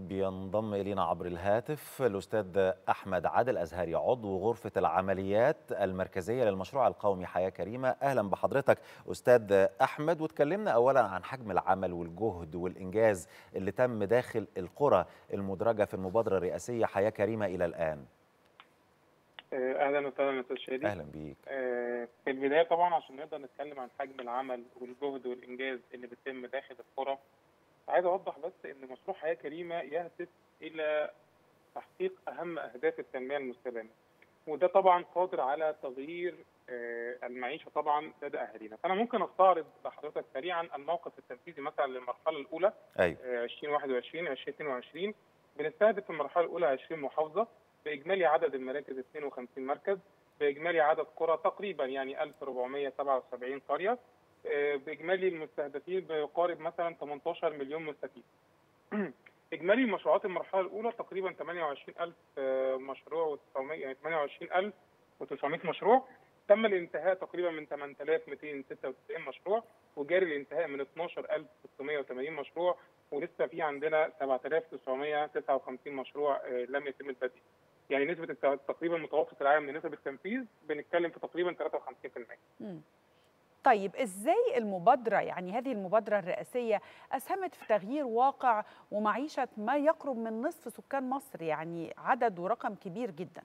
بينضم إلينا عبر الهاتف الأستاذ أحمد عادل أزهري عضو غرفة العمليات المركزية للمشروع القومي حياة كريمة أهلا بحضرتك أستاذ أحمد وتكلمنا أولا عن حجم العمل والجهد والإنجاز اللي تم داخل القرى المدرجة في المبادرة الرئاسية حياة كريمة إلى الآن اهلا وسهلا استاذ شادي أهلا بيك آه، في البدايه طبعا عشان نقدر نتكلم عن حجم العمل والجهد والانجاز اللي بيتم داخل القرى عايز اوضح بس ان مشروع حياه كريمه يهدف الى تحقيق اهم اهداف التنميه المستدامه وده طبعا قادر على تغيير آه، المعيشه طبعا لدى اهالينا فانا ممكن استعرض لحضرتك سريعا الموقف التنفيذي مثلا للمرحله الاولى أيوه آه، 2021 2022 بنستهدف في المرحله الاولى 20 محافظه باجمالي عدد المراكز 52 مركز باجمالي عدد قرى تقريبا يعني 1477 قريه آه، باجمالي المستهدفين بيقارب مثلا 18 مليون مستفيد اجمالي مشروعات المرحله الاولى تقريبا 28000 آه، مشروع و900 يعني 28900 مشروع تم الانتهاء تقريبا من 8296 مشروع وجاري الانتهاء من 12680 مشروع ولسه في عندنا 7959 مشروع آه، لم يتم البدء يعني نسبه الت- تقريبا متوسط العام لنسب التنفيذ بنتكلم في تقريبا 53% مم. طيب ازاي المبادره يعني هذه المبادره الرئاسيه اسهمت في تغيير واقع ومعيشه ما يقرب من نصف سكان مصر يعني عدد ورقم كبير جدا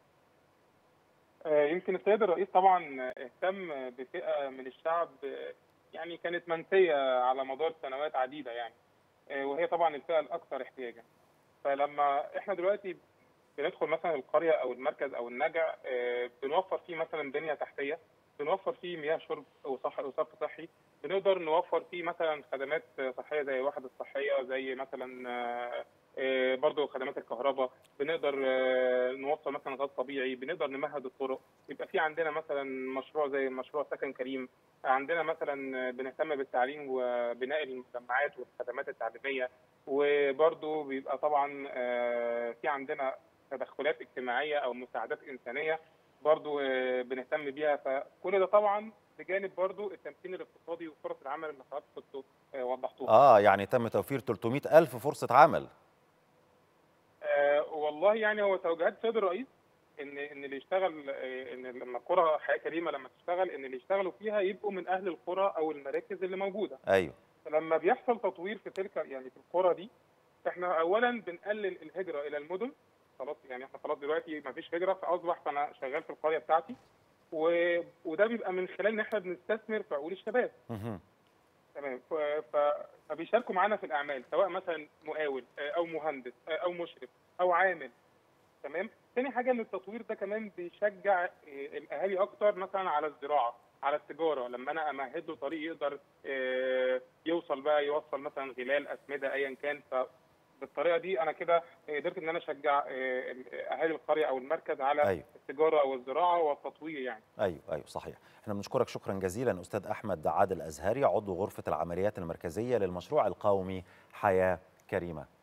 آه، يمكن السيد الرئيس طبعا اهتم بفئه من الشعب آه، يعني كانت منسيه على مدار سنوات عديده يعني آه، وهي طبعا الفئه الاكثر احتياجا فلما احنا دلوقتي بندخل مثلا القريه او المركز او النجع آه، بنوفر فيه مثلا بنيه تحتيه بنوفر فيه مياه شرب وصح وصرف صحي بنقدر نوفر فيه مثلا خدمات صحيه زي الوحده الصحيه زي مثلا آه، آه، برضه خدمات الكهرباء بنقدر آه، نوصل مثلا غاز طبيعي بنقدر نمهد الطرق يبقى في عندنا مثلا مشروع زي مشروع سكن كريم عندنا مثلا بنهتم بالتعليم وبناء المجمعات والخدمات التعليميه وبرضه بيبقى طبعا آه، في عندنا تدخلات اجتماعيه او مساعدات انسانيه برضه آه، بنهتم بيها فكل ده طبعا بجانب برضه التمكين الاقتصادي وفرص العمل اللي حضرتك كنتوا آه، وضحتوها. آه يعني تم توفير 300 ألف فرصة عمل آه والله يعني هو توجيهات السيد الرئيس ان ان اللي يشتغل آه، ان لما القرى حياه كريمه لما تشتغل ان اللي يشتغلوا فيها يبقوا من اهل القرى او المراكز اللي موجوده أيوه فلما بيحصل تطوير في تلك يعني في القرى دي احنا اولا بنقلل الهجره الى المدن خلاص يعني احنا خلاص دلوقتي ما فيش هجره فاصبح فانا شغال في القريه بتاعتي و... وده بيبقى من خلال ان احنا بنستثمر في عقول الشباب مهم. تمام ف... ف... فبيشاركوا معانا في الاعمال سواء مثلا مقاول آه، او مهندس آه، او مشرف او عامل تمام تاني حاجه ان التطوير ده كمان بيشجع آه، الاهالي اكتر مثلا على الزراعه على التجاره لما انا امهد له طريق يقدر آه، يوصل بقى يوصل مثلا غلال اسمده ايا كان فبالطريقه دي انا كده قدرت ان انا اشجع آه، اهالي القريه او المركز على أيوه التجاره والزراعه والتطوير يعني ايوه ايوه صحيح احنا بنشكرك شكرا جزيلا استاذ احمد عادل ازهري عضو غرفه العمليات المركزيه للمشروع القومي حياه كريمه